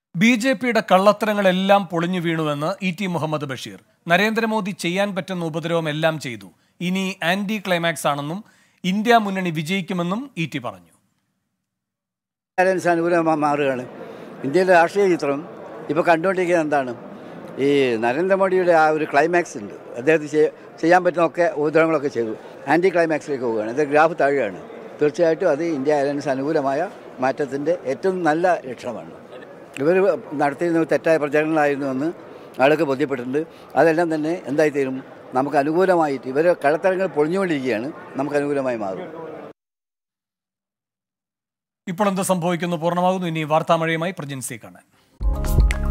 B J പിയുടെ കള്ളത്തരങ്ങളെല്ലാം പൊളിഞ്ഞു വീണുവെന്ന് ഇ ടി മുഹമ്മദ് ബഷീർ നരേന്ദ്രമോദി ചെയ്യാൻ പറ്റുന്ന ഉപദ്രവം എല്ലാം ചെയ്തു ഇനി ആന്റി ക്ലൈമാക്സ് ആണെന്നും ഇന്ത്യ മുന്നണി വിജയിക്കുമെന്നും ഇ ടി പറഞ്ഞു ബാലൻസ് അനുകൂലമായി മാറുകയാണ് ഇന്ത്യയിലെ രാഷ്ട്രീയ ചിത്രം ഇപ്പോൾ കണ്ടുകൊണ്ടിരിക്കുന്നത് എന്താണ് ഈ നരേന്ദ്രമോദിയുടെ ആ ഒരു ക്ലൈമാക്സ് ഉണ്ട് അദ്ദേഹത്തിന് ചെയ്യ- ചെയ്യാൻ പറ്റുന്നൊക്കെ ഉപദ്രവങ്ങളൊക്കെ ചെയ്തു ആൻറ്റി ക്ലൈമാക്സിലേക്ക് പോവുകയാണ് ഇത് ഗ്രാഫ് താഴുകയാണ് തീർച്ചയായിട്ടും അത് ഇന്ത്യ അലയൻസ് അനുകൂലമായ മാറ്റത്തിൻ്റെ ഏറ്റവും നല്ല ലക്ഷണമാണ് ഇവർ നടത്തിയിരുന്ന തെറ്റായ പ്രചരണങ്ങളായിരുന്നുവെന്ന് ആൾക്ക് ബോധ്യപ്പെട്ടിട്ടുണ്ട് അതെല്ലാം തന്നെ എന്തായിത്തീരും നമുക്ക് അനുകൂലമായിട്ട് ഇവർ കള്ളത്തരങ്ങൾ പൊളിഞ്ഞുകൊണ്ടിരിക്കുകയാണ് നമുക്ക് അനുകൂലമായി മാറും ഇപ്പോൾ എന്ത് സംഭവിക്കുന്നു പൂർണ്ണമാകുന്നു ഇനി വാർത്താമഴയുമായി പ്രജിൻസി കാണാൻ